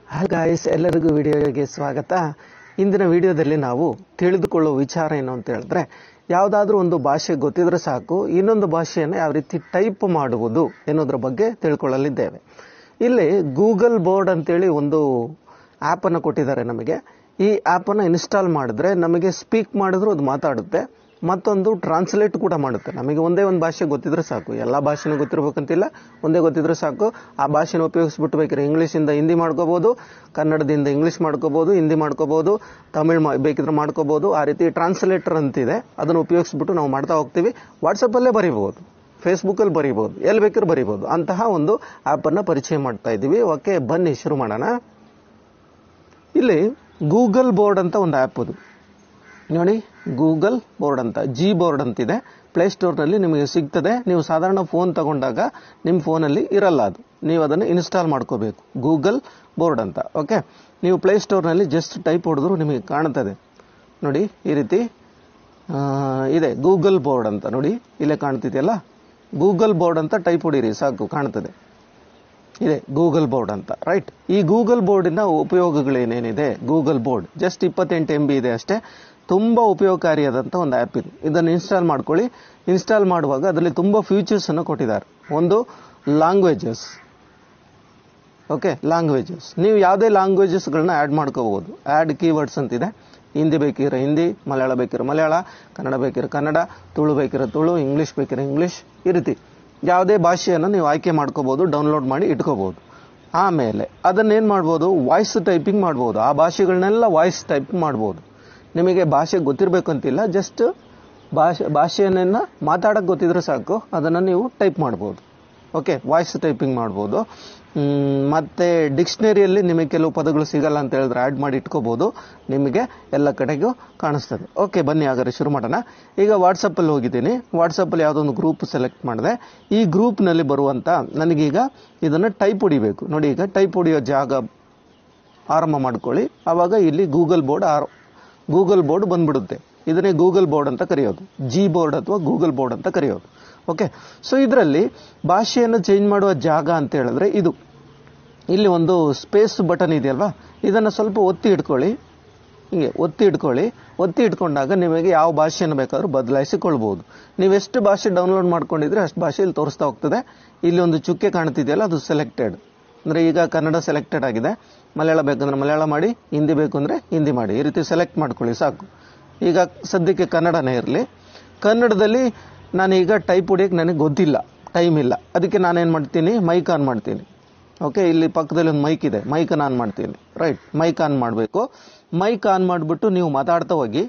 Hi guys ಎಲ್ಲರಿಗೂ ವಿಡಿಯೋಗೆ ಸ್ವಾಗತ ಇಂದಿನ ವಿಡಿಯೋದಲ್ಲಿ ನಾವು ತಿಳಿದುಕೊಳ್ಳುವ ವಿಚಾರ ಏನು ಅಂತ ಹೇಳಿದ್ರೆ ಯಾವುದಾದ್ರೂ ಒಂದು ಭಾಷೆ ಗೊತ್ತಿದ್ರೆ ಸಾಕು ಇನ್ನೊಂದು ಭಾಷೆಯನ್ನು ಯಾವ ರೀತಿ ಟೈಪ್ ಮಾಡುವುದು ಎನ್ನುವುದರ ಬಗ್ಗೆ ತಿಳ್ಕೊಳ್ಳಲಿದ್ದೇವೆ ಇಲ್ಲಿ ಗೂಗಲ್ ಬೋರ್ಡ್ ಅಂತೇಳಿ ಒಂದು ಆ್ಯಪನ್ನು ಕೊಟ್ಟಿದ್ದಾರೆ ನಮಗೆ ಈ ಆ್ಯಪನ್ನು ಇನ್ಸ್ಟಾಲ್ ಮಾಡಿದ್ರೆ ನಮಗೆ ಸ್ಪೀಕ್ ಮಾಡಿದ್ರು ಅದು ಮಾತಾಡುತ್ತೆ ಮತ್ತೊಂದು ಟ್ರಾನ್ಸ್ಲೇಟ್ ಕೂಡ ಮಾಡುತ್ತೆ ನಮಗೆ ಒಂದೇ ಒಂದು ಭಾಷೆ ಗೊತ್ತಿದ್ರೆ ಸಾಕು ಎಲ್ಲ ಭಾಷೆನೂ ಗೊತ್ತಿರ್ಬೇಕಂತಿಲ್ಲ ಒಂದೇ ಗೊತ್ತಿದ್ರೆ ಸಾಕು ಆ ಭಾಷೆನ ಉಪಯೋಗಿಸ್ಬಿಟ್ಟು ಬೇಕಾದ್ರೆ ಇಂಗ್ಲೀಷಿಂದ ಹಿಂದಿ ಮಾಡ್ಕೋಬೋದು ಕನ್ನಡದಿಂದ ಇಂಗ್ಲೀಷ್ ಮಾಡ್ಕೋಬೋದು ಹಿಂದಿ ಮಾಡ್ಕೋಬೋದು ತಮಿಳ್ ಮಾ ಬೇಕಿದ್ರೆ ಮಾಡ್ಕೋಬೋದು ಆ ರೀತಿ ಟ್ರಾನ್ಸ್ಲೇಟರ್ ಅಂತಿದೆ ಅದನ್ನು ಉಪಯೋಗಿಸ್ಬಿಟ್ಟು ನಾವು ಮಾಡ್ತಾ ಹೋಗ್ತೀವಿ ವಾಟ್ಸಪ್ಪಲ್ಲೇ ಬರೀಬೋದು ಫೇಸ್ಬುಕ್ಕಲ್ಲಿ ಬರೀಬೋದು ಎಲ್ಲಿ ಬೇಕಾದ್ರೂ ಬರೀಬೋದು ಅಂತಹ ಒಂದು ಆ್ಯಪನ್ನು ಪರಿಚಯ ಮಾಡ್ತಾ ಇದ್ದೀವಿ ಓಕೆ ಬನ್ನಿ ಶುರು ಮಾಡೋಣ ಇಲ್ಲಿ ಗೂಗಲ್ ಬೋರ್ಡ್ ಅಂತ ಒಂದು ಆ್ಯಪ್ ಅದು ನೋಡಿ ಗೂಗಲ್ ಬೋರ್ಡ್ ಅಂತ ಜಿ ಬೋರ್ಡ್ ಅಂತಿದೆ ಪ್ಲೇಸ್ಟೋರ್ನಲ್ಲಿ ನಿಮಗೆ ಸಿಗ್ತದೆ ನೀವು ಸಾಧಾರಣ ಫೋನ್ ತಗೊಂಡಾಗ ನಿಮ್ಮ ಫೋನಲ್ಲಿ ಇರಲ್ಲ ಅದು ನೀವು ಅದನ್ನು ಇನ್ಸ್ಟಾಲ್ ಮಾಡ್ಕೋಬೇಕು ಗೂಗಲ್ ಬೋರ್ಡ್ ಅಂತ ಓಕೆ ನೀವು ಪ್ಲೇಸ್ಟೋರ್ನಲ್ಲಿ ಜಸ್ಟ್ ಟೈಪ್ ಹೊಡೆದ್ರು ನಿಮಗೆ ಕಾಣ್ತದೆ ನೋಡಿ ಈ ರೀತಿ ಆ, ಇದೆ ಗೂಗಲ್ ಬೋರ್ಡ್ ಅಂತ ನೋಡಿ ಇಲ್ಲೇ ಕಾಣ್ತಿದೆಯಲ್ಲ ಗೂಗಲ್ ಬೋರ್ಡ್ ಅಂತ ಟೈಪ್ ಹೊಡೀರಿ ಸಾಕು ಕಾಣ್ತದೆ ಇದೆ ಗೂಗಲ್ ಬೋರ್ಡ್ ಅಂತ ರೈಟ್ ಈ ಗೂಗಲ್ ಬೋರ್ಡಿನ ಉಪಯೋಗಗಳೇನೇನಿದೆ ಗೂಗಲ್ ಬೋರ್ಡ್ ಜಸ್ಟ್ ಇಪ್ಪತ್ತೆಂಟು ಎಂ ಬಿ ಇದೆ ಅಷ್ಟೇ ತುಂಬ ಉಪಯೋಗಕಾರಿಯಾದಂಥ ಒಂದು ಆ್ಯಪ್ ಇದು ಇದನ್ನು ಇನ್ಸ್ಟಾಲ್ ಮಾಡ್ಕೊಳ್ಳಿ ಇನ್ಸ್ಟಾಲ್ ಮಾಡುವಾಗ ಅದರಲ್ಲಿ ತುಂಬ ಫೀಚರ್ಸ್ ಅನ್ನು ಕೊಟ್ಟಿದ್ದಾರೆ ಒಂದು ಲ್ಯಾಂಗ್ವೇಜಸ್ ಓಕೆ ಲ್ಯಾಂಗ್ವೇಜಸ್ ನೀವು ಯಾವುದೇ ಲ್ಯಾಂಗ್ವೇಜಸ್ಗಳನ್ನ ಆ್ಯಡ್ ಮಾಡ್ಕೋಬಹುದು ಆ್ಯಡ್ ಕೀವರ್ಡ್ಸ್ ಅಂತಿದೆ ಹಿಂದಿ ಬೇಕಿರೋ ಹಿಂದಿ ಮಲಯಾಳ ಬೇಕಿರೋ ಮಲಯಾಳ ಕನ್ನಡ ಬೇಕಿರೋ ಕನ್ನಡ ತುಳು ಬೇಕಿರೋ ತುಳು ಇಂಗ್ಲೀಷ್ ಬೇಕಿರೋ ಇಂಗ್ಲೀಷ್ ಈ ರೀತಿ ಯಾವುದೇ ಭಾಷೆಯನ್ನು ನೀವು ಆಯ್ಕೆ ಮಾಡ್ಕೋಬಹುದು ಡೌನ್ಲೋಡ್ ಮಾಡಿ ಇಟ್ಕೋಬಹುದು ಆಮೇಲೆ ಅದನ್ನೇನು ಮಾಡ್ಬೋದು ವಾಯ್ಸ್ ಟೈಪಿಂಗ್ ಮಾಡ್ಬೋದು ಆ ಭಾಷೆಗಳನ್ನೆಲ್ಲ ವಾಯ್ಸ್ ಟೈಪ್ ಮಾಡ್ಬೋದು ನಿಮಗೆ ಭಾಷೆ ಗೊತ್ತಿರಬೇಕಂತಿಲ್ಲ ಜಸ್ಟ್ ಭಾಷೆ ಭಾಷೆಯನ್ನ ಮಾತಾಡಕ್ಕೆ ಗೊತ್ತಿದ್ರೆ ಸಾಕು ಅದನ್ನು ನೀವು ಟೈಪ್ ಮಾಡ್ಬೋದು ಓಕೆ ವಾಯ್ಸ್ ಟೈಪಿಂಗ್ ಮಾಡ್ಬೋದು ಮ್, ಮತ್ತೆ ಡಿಕ್ಷನರಿಯಲ್ಲಿ ನಿಮಗೆ ಕೆಲವು ಪದಗಳು ಸಿಗಲ್ಲ ಅಂತ ಹೇಳಿದ್ರೆ ಆ್ಯಡ್ ಮಾಡಿ ಇಟ್ಕೋಬಹುದು ನಿಮಗೆ ಎಲ್ಲ ಕಡೆಗೂ ಕಾಣಿಸ್ತದೆ ಓಕೆ ಬನ್ನಿ ಹಾಗಾದ್ರೆ ಶುರು ಮಾಡೋಣ ಈಗ ವಾಟ್ಸಪ್ಪಲ್ಲಿ ಹೋಗಿದ್ದೀನಿ ವಾಟ್ಸಪ್ಪಲ್ಲಿ ಯಾವುದೋ ಒಂದು ಗ್ರೂಪ್ ಸೆಲೆಕ್ಟ್ ಮಾಡಿದೆ ಈ ಗ್ರೂಪ್ನಲ್ಲಿ ಬರುವಂಥ ನನಗೀಗ ಇದನ್ನು ಟೈಪ್ ಹೊಡಿಬೇಕು ನೋಡಿ ಈಗ ಟೈಪ್ ಹೊಡಿಯೋ ಜಾಗ ಆರಂಭ ಮಾಡ್ಕೊಳ್ಳಿ ಆವಾಗ ಇಲ್ಲಿ Google board or Google board ಬಂದ್ಬಿಡುತ್ತೆ ಇದನ್ನೇ ಗೂಗಲ್ ಬೋರ್ಡ್ ಅಂತ ಕರೆಯೋದು ಜಿ ಬೋರ್ಡ್ ಅಥವಾ ಗೂಗಲ್ ಬೋರ್ಡ್ ಅಂತ ಕರೆಯೋದು ಓಕೆ ಸೊ ಇದರಲ್ಲಿ ಭಾಷೆಯನ್ನು ಚೇಂಜ್ ಮಾಡುವ ಜಾಗ ಅಂತ ಹೇಳಿದ್ರೆ ಇದು ಇಲ್ಲಿ ಒಂದು ಸ್ಪೇಸ್ ಬಟನ್ ಇದೆಯಲ್ವಾ ಇದನ್ನು ಸ್ವಲ್ಪ ಒತ್ತಿ ಇಟ್ಕೊಳ್ಳಿ ಹಿಂಗೆ ಒತ್ತಿ ಇಟ್ಕೊಳ್ಳಿ ಒತ್ತಿ ಇಟ್ಕೊಂಡಾಗ ನಿಮಗೆ ಯಾವ ಭಾಷೆಯನ್ನು ಬೇಕಾದ್ರೂ ಬದಲಾಯಿಸಿಕೊಳ್ಬಹುದು ನೀವು ಎಷ್ಟು ಭಾಷೆ ಡೌನ್ಲೋಡ್ ಮಾಡ್ಕೊಂಡಿದ್ರೆ ಅಷ್ಟು ಭಾಷೆ ಇಲ್ಲಿ ತೋರಿಸ್ತಾ ಹೋಗ್ತದೆ ಇಲ್ಲಿ ಒಂದು ಚುಕ್ಕೆ ಕಾಣ್ತಿದೆಯಲ್ಲ ಅದು ಸೆಲೆಕ್ಟೆಡ್ ಅಂದರೆ ಈಗ ಕನ್ನಡ ಸೆಲೆಕ್ಟೆಡ್ ಆಗಿದೆ ಮಲಯಾಳ ಬೇಕಂದ್ರೆ ಮಲಯಾಳ ಮಾಡಿ ಹಿಂದಿ ಬೇಕು ಅಂದರೆ ಹಿಂದಿ ಮಾಡಿ ಈ ರೀತಿ ಸೆಲೆಕ್ಟ್ ಮಾಡ್ಕೊಳ್ಳಿ ಸಾಕು ಈಗ ಸದ್ಯಕ್ಕೆ ಕನ್ನಡನೇ ಇರಲಿ ಕನ್ನಡದಲ್ಲಿ ನಾನೀಗ ಟೈಪ್ ಹೊಡಿಯೋಕ್ಕೆ ನನಗೆ ಗೊತ್ತಿಲ್ಲ ಟೈಮ್ ಇಲ್ಲ ಅದಕ್ಕೆ ನಾನೇನು ಮಾಡ್ತೀನಿ ಮೈಕ್ ಆನ್ ಮಾಡ್ತೀನಿ ಓಕೆ ಇಲ್ಲಿ ಪಕ್ಕದಲ್ಲಿ ಒಂದು ಮೈಕ್ ಇದೆ ಮೈಕನ್ನು ಆನ್ ಮಾಡ್ತೀನಿ ರೈಟ್ ಮೈಕ್ ಆನ್ ಮಾಡಬೇಕು ಮೈಕ್ ಆನ್ ಮಾಡಿಬಿಟ್ಟು ನೀವು ಮಾತಾಡ್ತಾ ಹೋಗಿ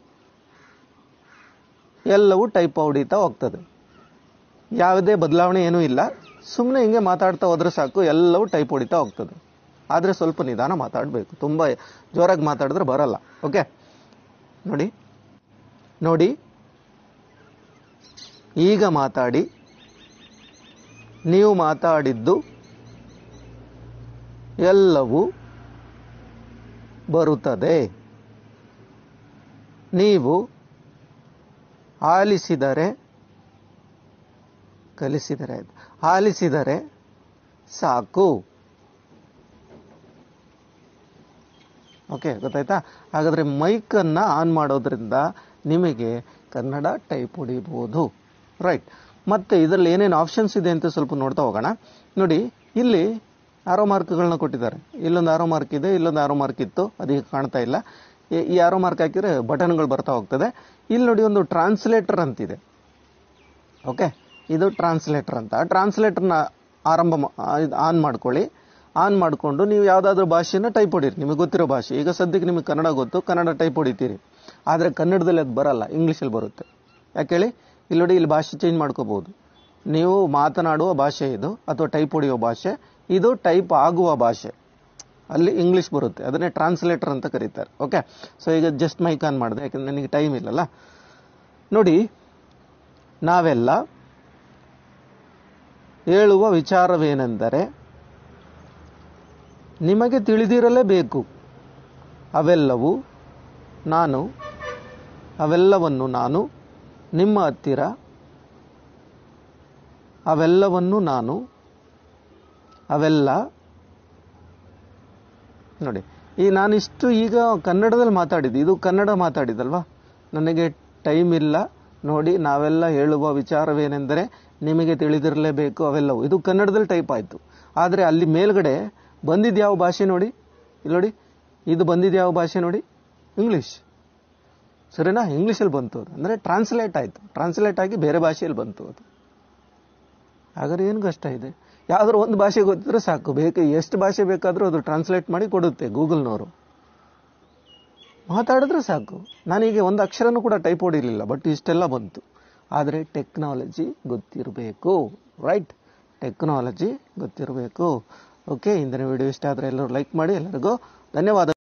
ಎಲ್ಲವೂ ಟೈಪ್ ಹೊಡಿತಾ ಹೋಗ್ತದೆ ಯಾವುದೇ ಬದಲಾವಣೆ ಏನೂ ಇಲ್ಲ ಸುಮ್ಮನೆ ಹಿಂಗೆ ಮಾತಾಡ್ತಾ ಹೋದ್ರೆ ಸಾಕು ಎಲ್ಲವೂ ಟೈಪ್ ಹೊಡಿತಾ ಹೋಗ್ತದೆ ಆದರೆ ಸ್ವಲ್ಪ ನಿಧಾನ ಮಾತಾಡಬೇಕು ತುಂಬ ಜೋರಾಗಿ ಮಾತಾಡಿದ್ರೆ ಬರಲ್ಲ ಓಕೆ ನೋಡಿ ನೋಡಿ ಈಗ ಮಾತಾಡಿ ನೀವು ಮಾತಾಡಿದ್ದು ಎಲ್ಲವೂ ಬರುತ್ತದೆ ನೀವು ಆಲಿಸಿದರೆ ಕಲಿಸಿದರೆ ಆಯ್ತು. ಆಲಿಸಿದರೆ ಸಾಕು ಓಕೆ ಗೊತ್ತಾಯ್ತಾ ಹಾಗಾದ್ರೆ ಮೈಕನ್ನು ಆನ್ ಮಾಡೋದ್ರಿಂದ ನಿಮಗೆ ಕನ್ನಡ ಟೈಪ್ ಹೊಡಿಬೋದು ರೈಟ್ ಮತ್ತೆ ಇದರಲ್ಲಿ ಏನೇನು ಆಪ್ಷನ್ಸ್ ಇದೆ ಅಂತ ಸ್ವಲ್ಪ ನೋಡ್ತಾ ಹೋಗೋಣ ನೋಡಿ ಇಲ್ಲಿ ಆರೋ ಮಾರ್ಕ್ಗಳನ್ನ ಕೊಟ್ಟಿದ್ದಾರೆ ಇಲ್ಲೊಂದು ಆರೋ ಮಾರ್ಕ್ ಇದೆ ಇಲ್ಲೊಂದು ಆರೋ ಮಾರ್ಕ್ ಇತ್ತು ಅದೀಗ ಕಾಣ್ತಾ ಇಲ್ಲ ಈ- ಈ ಆರೋ ಮಾರ್ಕ್ ಹಾಕಿದ್ರೆ ಬಟನ್ಗಳು ಬರ್ತಾ ಹೋಗ್ತದೆ ಇಲ್ಲಿ ನೋಡಿ ಒಂದು ಟ್ರಾನ್ಸ್ಲೇಟರ್ ಅಂತಿದೆ ಓಕೆ ಇದು ಟ್ರಾನ್ಸ್ಲೇಟರ್ ಅಂತ ಟ್ರಾನ್ಸ್ಲೇಟರ್ನ ಆರಂಭ ಮಾ- ಆ, ಇದ್ ಆನ್ ಮಾಡ್ಕೊಳ್ಳಿ ಆನ್ ಮಾಡಿಕೊಂಡು ನೀವು ಯಾವುದಾದ್ರೂ ಭಾಷೆನ ಟೈಪ್ ಹೊಡೀರಿ ನಿಮಗೆ ಗೊತ್ತಿರೋ ಭಾಷೆ ಈಗ ಸದ್ಯಕ್ಕೆ ನಿಮಗೆ ಕನ್ನಡ ಗೊತ್ತು ಕನ್ನಡ ಟೈಪ್ ಹೊಡಿತೀರಿ ಆದರೆ ಕನ್ನಡದಲ್ಲಿ ಅದು ಬರಲ್ಲ ಇಂಗ್ಲೀಷಲ್ಲಿ ಬರುತ್ತೆ ಯಾಕೆ ಹೇಳಿ ಇಲ್ಲಿ ನೋಡಿ ಇಲ್ಲಿ ಭಾಷೆ ಚೇಂಜ್ ಮಾಡ್ಕೋಬಹುದು ನೀವು ಮಾತನಾಡುವ ಭಾಷೆ ಇದು ಅಥವಾ ಟೈಪ್ ಹೊಡೆಯುವ ಭಾಷೆ ಇದು ಟೈಪ್ ಆಗುವ ಭಾಷೆ ಅಲ್ಲಿ ಇಂಗ್ಲೀಷ್ ಬರುತ್ತೆ ಅದನ್ನೇ ಟ್ರಾನ್ಸ್ಲೇಟರ್ ಅಂತ ಕರೀತಾರೆ ಓಕೆ ಸೊ ಈಗ ಜಸ್ಟ್ ಮೈಕ್ ಆನ್ ಮಾಡಿದೆ ಯಾಕಂದ್ರೆ ನನಗೆ ಟೈಮ್ ಇಲ್ಲಲ್ಲ ನೋಡಿ ನಾವೆಲ್ಲ ಹೇಳುವ ವಿಚಾರವೇನೆಂದರೆ ನಿಮಗೆ ತಿಳಿದಿರಲೇಬೇಕು ಅವೆಲ್ಲವೂ ನಾನು ಅವೆಲ್ಲವನ್ನು ನಾನು ನಿಮ್ಮ ಹತ್ತಿರ ಅವೆಲ್ಲವನ್ನು ನಾನು ಅವೆಲ್ಲ ನೋಡಿ ಈ ನಾನಿಷ್ಟು ಈಗ ಕನ್ನಡದಲ್ಲಿ ಮಾತಾಡಿದ್ದು ಇದು ಕನ್ನಡ ಮಾತಾಡಿದಲ್ವಾ ನನಗೆ ಟೈಮ್ ಇಲ್ಲ ನೋಡಿ ನಾವೆಲ್ಲ ಹೇಳುವ ವಿಚಾರವೇನೆಂದರೆ ನಿಮಗೆ ತಿಳಿದಿರಲೇಬೇಕು ಅವೆಲ್ಲವು ಇದು ಕನ್ನಡದಲ್ಲಿ ಟೈಪ್ ಆಯಿತು ಆದರೆ ಅಲ್ಲಿ ಮೇಲ್ಗಡೆ ಬಂದಿದ್ದು ಯಾವ ಭಾಷೆ ನೋಡಿ ಇಲ್ಲಿ ನೋಡಿ ಇದು ಬಂದಿದ್ದು ಯಾವ ಭಾಷೆ ನೋಡಿ ಇಂಗ್ಲಿಷ್ ಸರಿನಾ ಇಂಗ್ಲೀಷಲ್ಲಿ ಬಂತು ಅದು ಅಂದರೆ ಟ್ರಾನ್ಸ್ಲೇಟ್ ಆಯಿತು ಟ್ರಾನ್ಸ್ಲೇಟ್ ಆಗಿ ಬೇರೆ ಭಾಷೆಯಲ್ಲಿ ಬಂತು ಅದು ಹಾಗಾದ್ರೆ ಏನು ಕಷ್ಟ ಇದೆ ಯಾವ್ದಾದ್ರು ಒಂದು ಭಾಷೆ ಗೊತ್ತಿದ್ರೆ ಸಾಕು ಬೇಕು ಎಷ್ಟು ಭಾಷೆ ಬೇಕಾದರೂ ಅದು ಟ್ರಾನ್ಸ್ಲೇಟ್ ಮಾಡಿ ಕೊಡುತ್ತೆ ಗೂಗಲ್ನವರು ಮಾತಾಡಿದ್ರೆ ಸಾಕು ನಾನೀಗ ಒಂದು ಅಕ್ಷರನೂ ಕೂಡ ಟೈಪ್ ಹೊಡಿಲಿಲ್ಲ ಬಟ್ ಇಷ್ಟೆಲ್ಲ ಬಂತು ಆದರೆ ಟೆಕ್ನಾಲಜಿ ಗೊತ್ತಿರಬೇಕು ರೈಟ್ ಟೆಕ್ನಾಲಜಿ ಗೊತ್ತಿರಬೇಕು ಓಕೆ ಇಂದಿನ ವಿಡಿಯೋ ಇಷ್ಟ ಆದರೆ ಎಲ್ಲರೂ ಲೈಕ್ ಮಾಡಿ ಎಲ್ಲರಿಗೂ ಧನ್ಯವಾದ